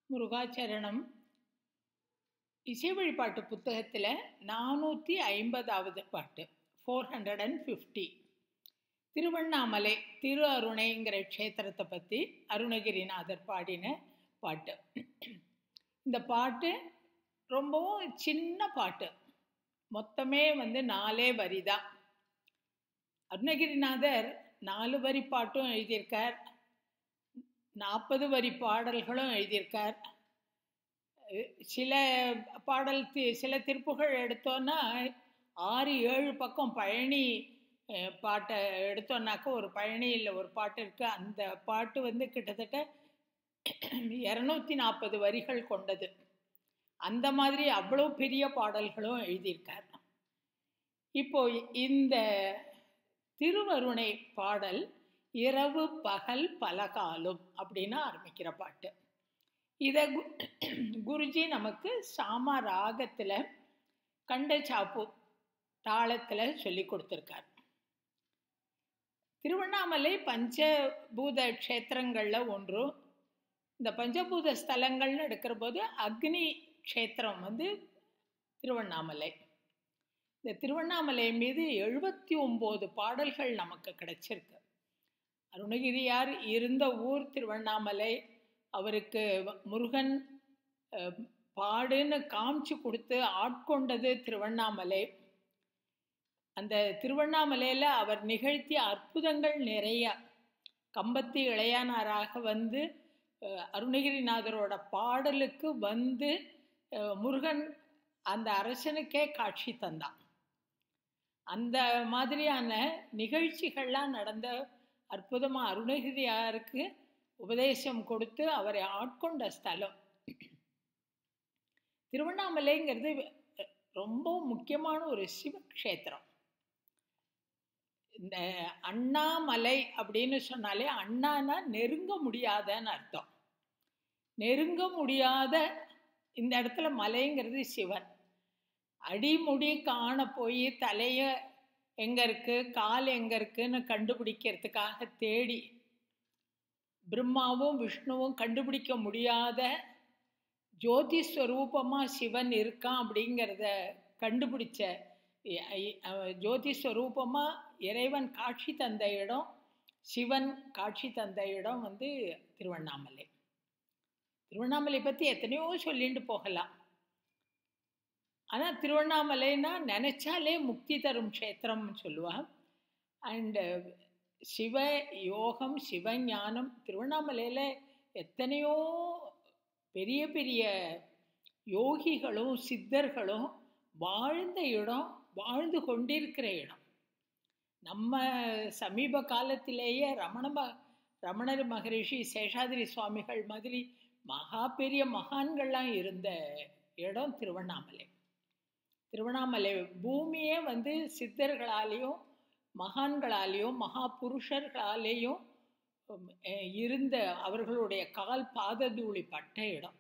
முருகாச்சரணம் இசை வழிபாட்டு புத்தகத்தில் நானூற்றி ஐம்பதாவது பாட்டு four hundred and fifty Tiruvannamalai Thiru அருணைங்கிற க்ஷேத்திரத்தை பற்றி அருணகிரிநாதர் பாடின பாட்டு இந்த பாட்டு ரொம்பவும் சின்ன பாட்டு மொத்தமே வந்து நாலே வரி தான் அருணகிரிநாதர் நாலு வரி பாட்டும் எழுதியிருக்கார் நாற்பது வரி பாடல்களும் எழுதியிருக்கார் சில பாடல் தி சில திருப்புகள் எடுத்தோன்னா ஆறு ஏழு பக்கம் பழனி பாட்டை எடுத்தோன்னாக்கா ஒரு பழனியில் ஒரு பாட்டு இருக்குது அந்த பாட்டு வந்து கிட்டத்தட்ட இரநூத்தி நாற்பது வரிகள் கொண்டது அந்த மாதிரி அவ்வளோ பெரிய பாடல்களும் எழுதியிருக்கார் இப்போ இந்த திருவருணை பாடல் இரவு பகல் பலகாலும் அப்படின்னு ஆரம்பிக்கிற பாட்டு இதை குருஜி நமக்கு சாமா ராகத்தில் கண்ட சாப்பு தாளத்தில் சொல்லி கொடுத்துருக்கார் திருவண்ணாமலை பஞ்சபூத க்ஷேத்திரங்களில் ஒன்று இந்த பஞ்சபூத ஸ்தலங்கள்னு எடுக்கிற போது அக்னி க்ஷேத்திரம் வந்து திருவண்ணாமலை இந்த திருவண்ணாமலை மீது எழுபத்தி ஒம்பது பாடல்கள் நமக்கு கிடைச்சிருக்கு அருணகிரியார் இருந்த ஊர் திருவண்ணாமலை அவருக்கு முருகன் பாடுன்னு காமிச்சு கொடுத்து ஆட்கொண்டது திருவண்ணாமலை அந்த திருவண்ணாமலையில் அவர் நிகழ்த்திய அற்புதங்கள் நிறைய கம்பத்தி இளையானாராக வந்து அருணகிரிநாதரோட பாடலுக்கு வந்து முருகன் அந்த அரசனுக்கே காட்சி தந்தான் அந்த மாதிரியான நிகழ்ச்சிகள்லாம் நடந்த அற்புதமாக அருணகிரியாருக்கு உபதேசம் கொடுத்து அவரை ஆட்கொண்ட ஸ்தலம் திருவண்ணாமலைங்கிறது ரொம்ப முக்கியமான ஒரு சிவக்ஷேத்திரம் இந்த அண்ணாமலை அப்படின்னு சொன்னாலே அண்ணானா நெருங்க முடியாதன்னு அர்த்தம் நெருங்க முடியாத இந்த இடத்துல மலைங்கிறது சிவன் அடிமுடி காண போய் தலைய எங்கே இருக்குது கால் எங்கே இருக்குன்னு கண்டுபிடிக்கிறதுக்காக தேடி பிரம்மாவும் விஷ்ணுவும் கண்டுபிடிக்க முடியாத ஜோதி ஸ்வரூபமாக சிவன் இருக்கான் அப்படிங்கிறத கண்டுபிடிச்ச ஜோதி ஸ்வரூபமாக இறைவன் காட்சி தந்த இடம் சிவன் காட்சி தந்த இடம் வந்து திருவண்ணாமலை திருவண்ணாமலை பற்றி எத்தனையோ சொல்லிட்டு போகலாம் ஆனால் திருவண்ணாமலைன்னா நினச்சாலே முக்தி தரும் க்ஷேத்திரம்னு சொல்லுவாள் அண்டு சிவ யோகம் சிவஞானம் திருவண்ணாமலையில் எத்தனையோ பெரிய பெரிய யோகிகளும் சித்தர்களும் வாழ்ந்த இடம் வாழ்ந்து கொண்டிருக்கிற இடம் நம்ம சமீப காலத்திலேயே ரமண ரமணர் மகரிஷி சேஷாதிரி சுவாமிகள் மாதிரி மகா பெரிய மகான்கள்லாம் இருந்த இடம் திருவண்ணாமலை திருவண்ணாமலை பூமியே வந்து சித்தர்களாலேயும் மகான்களாலேயும் மகா புருஷர்களாலேயும் இருந்த அவர்களுடைய கால் பாததூளி பட்ட இடம்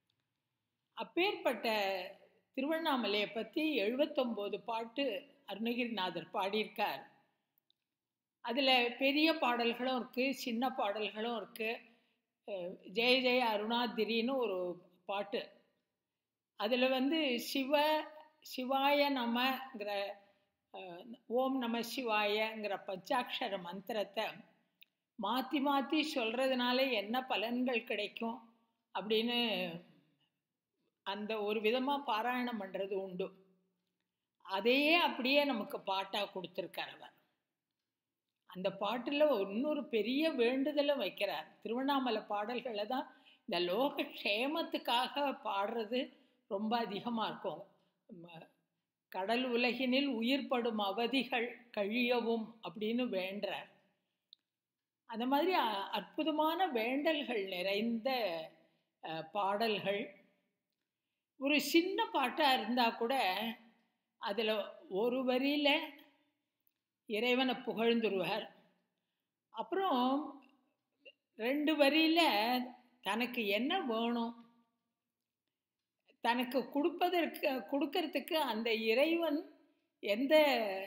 அப்பேற்பட்ட திருவண்ணாமலையை பற்றி எழுபத்தொம்போது பாட்டு அருணகிரிநாதர் பாடியிருக்கார் அதில் பெரிய பாடல்களும் இருக்குது சின்ன பாடல்களும் இருக்குது ஜெய ஜெய அருணாதிரின்னு ஒரு பாட்டு அதில் வந்து சிவ சிவாய நமங்கிற ஓம் நம சிவாயங்கிற பஞ்சாட்சர மந்திரத்தை மாற்றி மாற்றி சொல்கிறதுனால என்ன பலன்கள் கிடைக்கும் அப்படின்னு அந்த ஒரு விதமாக பாராயணம் பண்ணுறது உண்டு அதையே அப்படியே நமக்கு பாட்டாக கொடுத்துருக்கார் அவர் அந்த பாட்டில் இன்னொரு பெரிய வேண்டுதலும் வைக்கிறார் திருவண்ணாமலை பாடல்களை தான் இந்த லோக க்ஷேமத்துக்காக பாடுறது ரொம்ப அதிகமாக இருக்கும் கடல் உலகினில் உயிர்ப்படும் அவதிகள் கழியவும் அப்படின்னு வேண்டுறார் அந்த மாதிரி அற்புதமான வேண்டல்கள் நிறைந்த பாடல்கள் ஒரு சின்ன பாட்டாக இருந்தால் கூட அதில் ஒரு வரியில் இறைவனை புகழ்ந்துருவார் அப்புறம் ரெண்டு வரியில் தனக்கு என்ன வேணும் தனக்கு கொடுப்பதற்கு கொடுக்கறதுக்கு அந்த இறைவன் எந்த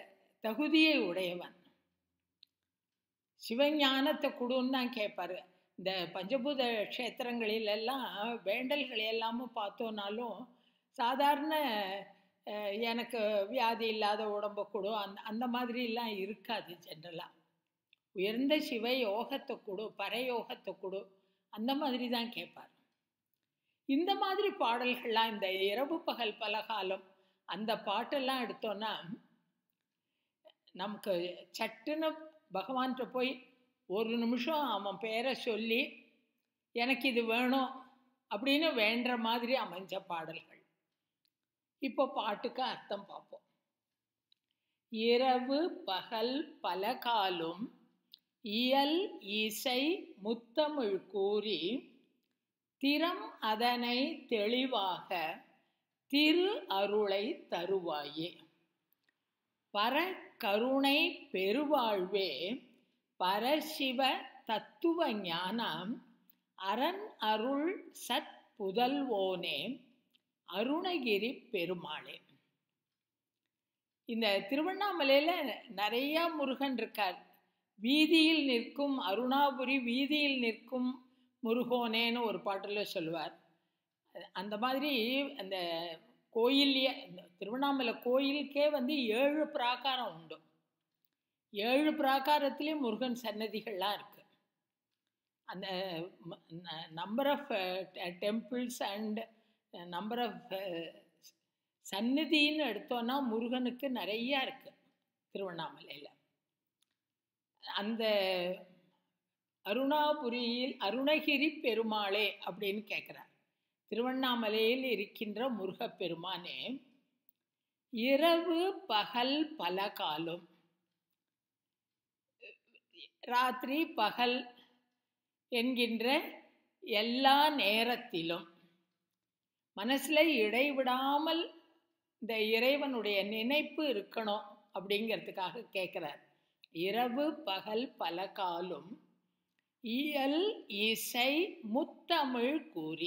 தகுதியை உடையவன் சிவஞானத்தை கொடுன்னு தான் கேட்பாரு இந்த பஞ்சபூத க்ஷேத்திரங்களிலெல்லாம் வேண்டல்கள் எல்லாமும் பார்த்தோன்னாலும் சாதாரண அஹ், எனக்கு வியாதி இல்லாத உடம்பு கொடு அந்த அந்த மாதிரிலாம் இருக்காது ஜென்ரலாக உயர்ந்த சிவ யோகத்தை கொடு பரயோகத்தை கொடு அந்த மாதிரி தான் கேட்பார் இந்த மாதிரி பாடல்கள்லாம் இந்த இரவு பகல் பலகாலம் அந்த பாட்டெல்லாம் எடுத்தோன்னா நமக்கு சட்டுன்னு பகவான்கிட்ட போய் ஒரு நிமிஷம் அவன் பேரை சொல்லி எனக்கு இது வேணும் அப்படின்னு வேண்டுற மாதிரி அமைஞ்ச பாடல்கள் இப்போ பாட்டுக்கு அர்த்தம் பார்ப்போம் இரவு பகல் பல காலும் இயல் இசை முத்தமிழ் கூறி திறம் அதனை தெளிவாக திரு அருளை தருவாயே பர கருணை பெருவாழ்வே பரசிவ தத்துவ ஞானம் அரண் அருள் சத் புதல்வோனே அருணகிரி பெருமாளே இந்த திருவண்ணாமலையில் நிறைய முருகன் இருக்கார் வீதியில் நிற்கும் அருணாபுரி வீதியில் நிற்கும் முருகோனேன்னு ஒரு பாட்டில் சொல்லுவார் அந்த மாதிரி அந்த கோயில்லையே இந்த திருவண்ணாமலை கோயிலுக்கே வந்து ஏழு பிராகாரம் உண்டு ஏழு பிராகாரத்துலேயும் முருகன் சன்னதிகள்லாம் இருக்கு அந்த number of temples and number of சந்நிதின்னு எடுத்தோன்னா முருகனுக்கு நிறையா இருக்கு திருவண்ணாமலையில் அந்த அருணாபுரியில் அருணகிரி பெருமாளே அப்படின்னு கேட்குறார் திருவண்ணாமலையில் இருக்கின்ற முருகப்பெருமானே இரவு பகல் பல காலம் ராத்திரி பகல் என்கின்ற எல்லா நேரத்திலும் மனசில் இடைவிடாமல் இந்த இறைவனுடைய நினைப்பு இருக்கணும் அப்படிங்கிறதுக்காக கேட்குறார் இரவு பகல் பல காலும் இயல் இசை முத்தமிழ் கூறி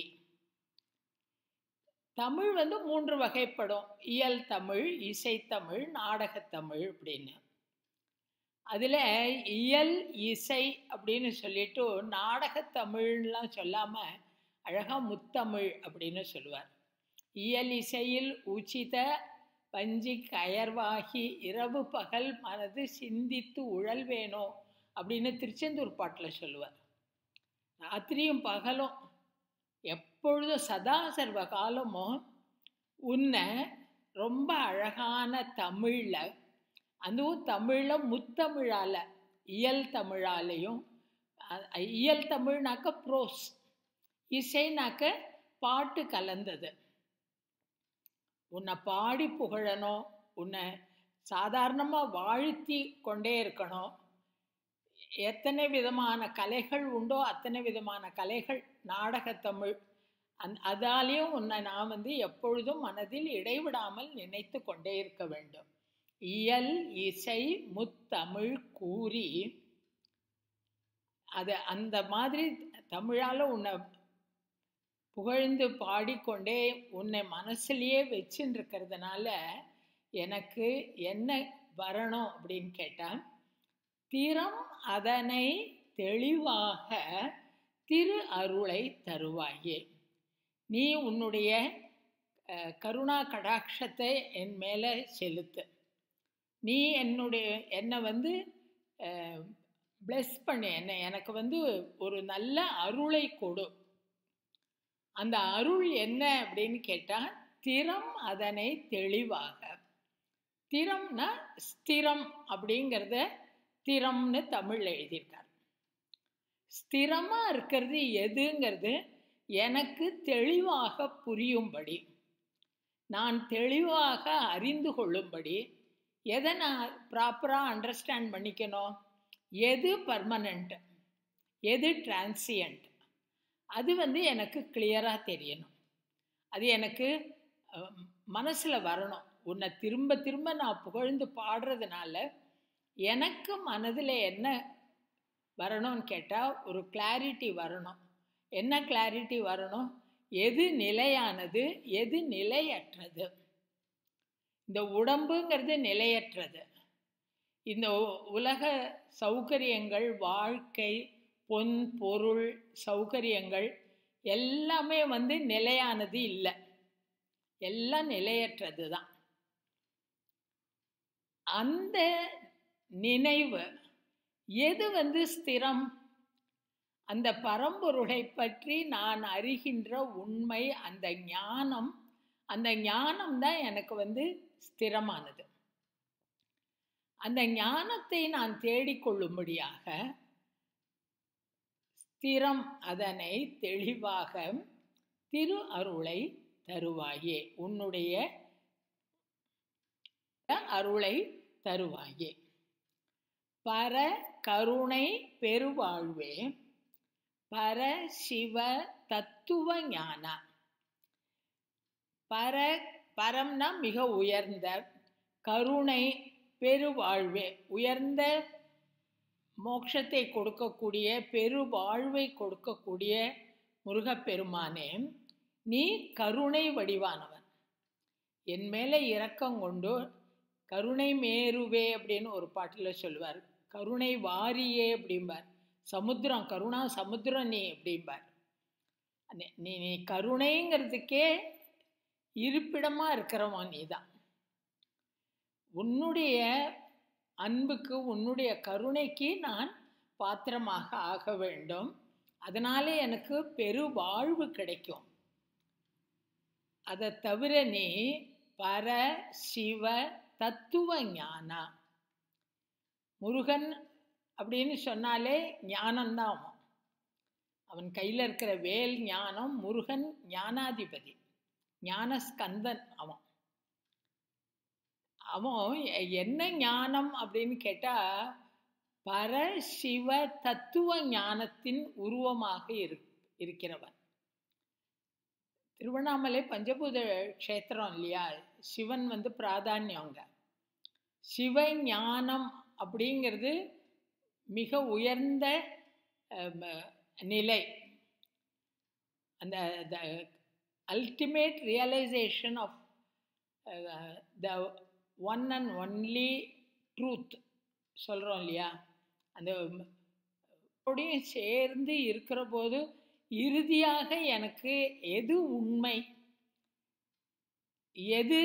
தமிழ் வந்து மூன்று வகைப்படும் இயல் தமிழ் இசைத்தமிழ் நாடகத்தமிழ் அப்படின்னு அதில் இயல் இசை அப்படின்னு சொல்லிட்டு நாடகத்தமிழ்லாம் சொல்லாமல் அழகாக முத்தமிழ் அப்படின்னு சொல்லுவார் இயல் இசையில் உச்சித பஞ்சி கயர்வாகி இரவு பகல் மனது சிந்தித்து உழல்வேனோ அப்படின்னு திருச்செந்தூர் பாட்டில் சொல்லுவார் ராத்திரியும் பகலும் எப்பொழுதும் சதா சர்வ காலமும் உன்னை ரொம்ப அழகான தமிழில் அதுவும் தமிழில் முத்தமிழால் இயல் தமிழாலையும் இயல் தமிழ்னாக்க ப்ரோஸ் இசைனாக்க பாட்டு கலந்தது உன்னை பாடி புகழணும் உன்னை சாதாரணமாக வாழ்த்தி கொண்டே இருக்கணும் எத்தனை விதமான கலைகள் உண்டோ அத்தனை விதமான கலைகள் நாடகத்தமிழ் அந் அதாலேயும் உன்னை நான் வந்து எப்பொழுதும் மனதில் இடைவிடாமல் நினைத்து கொண்டே இருக்க வேண்டும் இயல் இசை முத்தமிழ் கூறி அது அந்த மாதிரி தமிழால் உன்னை புகழ்ந்து பாடிக்கொண்டே உன்னை மனசுலேயே வச்சுன்னு இருக்கிறதுனால எனக்கு என்ன வரணும் அப்படின்னு கேட்டால் திறம் அதனை தெளிவாக திரு அருளை தருவாயே நீ உன்னுடைய கருணா கடாட்சத்தை என் மேலே செலுத்து நீ என்னுடைய என்னை வந்து ப்ளெஸ் பண்ணு என்னை எனக்கு வந்து ஒரு நல்ல அருளை கொடு அந்த அருள் என்ன அப்படின்னு கேட்டால் திறம் அதனை தெளிவாக திறம்னா ஸ்திரம் அப்படிங்கிறத திறம்னு தமிழ் எழுதியிருக்கார் ஸ்திரமாக இருக்கிறது எதுங்கிறது எனக்கு தெளிவாக புரியும்படி நான் தெளிவாக அறிந்து கொள்ளும்படி எதை நான் ப்ராப்பராக அண்டர்ஸ்டாண்ட் பண்ணிக்கணும் எது பர்மனண்ட் எது டிரான்சியண்ட் அது வந்து எனக்கு கிளியராக தெரியணும் அது எனக்கு மனசில் வரணும் உன்னை திரும்ப திரும்ப நான் புகழ்ந்து பாடுறதுனால எனக்கு மனதில் என்ன வரணும்னு கேட்டால் ஒரு கிளாரிட்டி வரணும் என்ன கிளாரிட்டி வரணும் எது நிலையானது எது நிலையற்றது இந்த உடம்புங்கிறது நிலையற்றது இந்த உலக சௌகரியங்கள் வாழ்க்கை பொன் பொருள் சௌகரியங்கள் எல்லாமே வந்து நிலையானது இல்லை எல்லாம் நிலையற்றது தான் அந்த நினைவு எது வந்து ஸ்திரம் அந்த பரம்பொருளை பற்றி நான் அறிகின்ற உண்மை அந்த ஞானம் அந்த ஞானம் தான் எனக்கு வந்து ஸ்திரமானது அந்த ஞானத்தை நான் தேடிக்கொள்ளும்படியாக ஸ்திரம் அதனை தெளிவாக திரு அருளை தருவாயே உன்னுடைய அருளை தருவாயே பர கருணை பெருவாழ்வே பர சிவ தத்துவ ஞான பர பரம்னா மிக உயர்ந்த கருணை பெருவாழ்வே உயர்ந்த மோட்சத்தை கொடுக்கக்கூடிய பெருவாழ்வை கொடுக்கக்கூடிய முருகப்பெருமானே நீ கருணை வடிவானவன் என் மேலே இரக்கம் கொண்டு கருணை மேருவே அப்படின்னு ஒரு பாட்டில் சொல்லுவார் கருணை வாரியே அப்படிம்பார் சமுத்திரம் கருணா சமுத்திரம் நீ அப்படிம்பார் நீ நீ கருணைங்கிறதுக்கே இருப்பிடமாக இருக்கிறவன் நீ தான் உன்னுடைய அன்புக்கு உன்னுடைய கருணைக்கு நான் பாத்திரமாக ஆக வேண்டும் அதனாலே எனக்கு பெரு வாழ்வு கிடைக்கும் அதை தவிர நீ பர சிவ தத்துவ ஞானா முருகன் அப்படின்னு சொன்னாலே ஞானம்தான் அவன் அவன் கையில் இருக்கிற வேல் ஞானம் முருகன் ஞானாதிபதி ஞானஸ்கந்தன் அவன் அவன் என்ன ஞானம் அப்படின்னு கேட்டால் பர சிவ தத்துவ ஞானத்தின் உருவமாக இரு இருக்கிறவன் திருவண்ணாமலை பஞ்சபூத க்ஷேத்திரம் இல்லையா சிவன் வந்து பிராதானியங்க சிவ ஞானம் அப்படிங்கிறது மிக உயர்ந்த நிலை அந்த the ultimate realisation of the one and only truth சொல்கிறோம் இல்லையா அந்த அப்படியும் சேர்ந்து இருக்கிற போது இறுதியாக எனக்கு எது உண்மை எது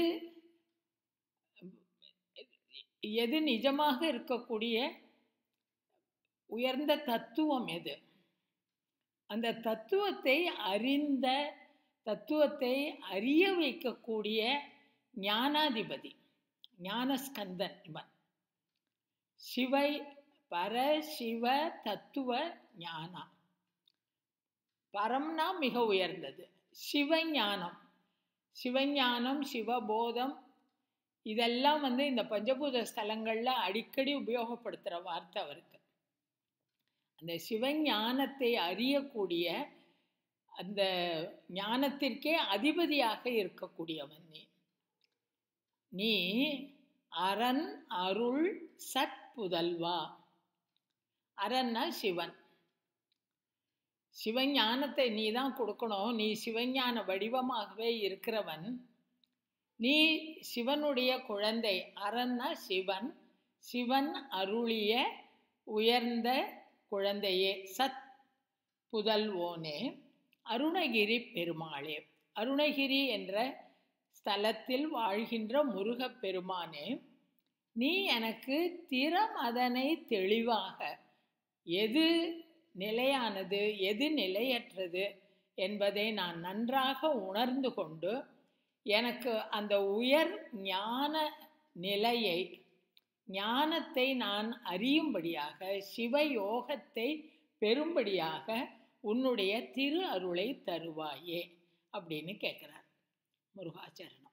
எது நிஜமாக இருக்கக்கூடிய உயர்ந்த தத்துவம் எது அந்த தத்துவத்தை அறிந்த தத்துவத்தை அறிய வைக்கக்கூடிய ஞானாதிபதி ஞானஸ்கந்தன் இவன் சிவை பர சிவ தத்துவ ஞானா பரம்னா மிக உயர்ந்தது சிவஞானம் சிவஞானம் சிவபோதம் இதெல்லாம் வந்து இந்த பஞ்சபூத ஸ்தலங்களில் அடிக்கடி உபயோகப்படுத்துகிற வார்த்தை அவருக்கு அந்த சிவஞானத்தை அறியக்கூடிய அந்த ஞானத்திற்கே அதிபதியாக இருக்கக்கூடியவன் நீ நீ அரண் அருள் சத் புதல்வா அரன்னா சிவன் சிவஞானத்தை நீ தான் கொடுக்கணும் நீ சிவஞான வடிவமாகவே இருக்கிறவன் நீ சிவனுடைய குழந்தை அரன்னா சிவன் சிவன் அருளிய உயர்ந்த குழந்தையே சத் புதல்வோனே அருணகிரி பெருமாளே அருணகிரி என்ற ஸ்தலத்தில் வாழ்கின்ற முருகப் பெருமானே நீ எனக்கு திறம் அதனை தெளிவாக எது நிலையானது எது நிலையற்றது என்பதை நான் நன்றாக உணர்ந்து கொண்டு எனக்கு அந்த உயர் ஞான நிலையை ஞானத்தை நான் அறியும்படியாக சிவயோகத்தை பெறும்படியாக உன்னுடைய திரு அருளை தருவாயே அப்படின்னு கேட்குறார் முருகாச்சரணம்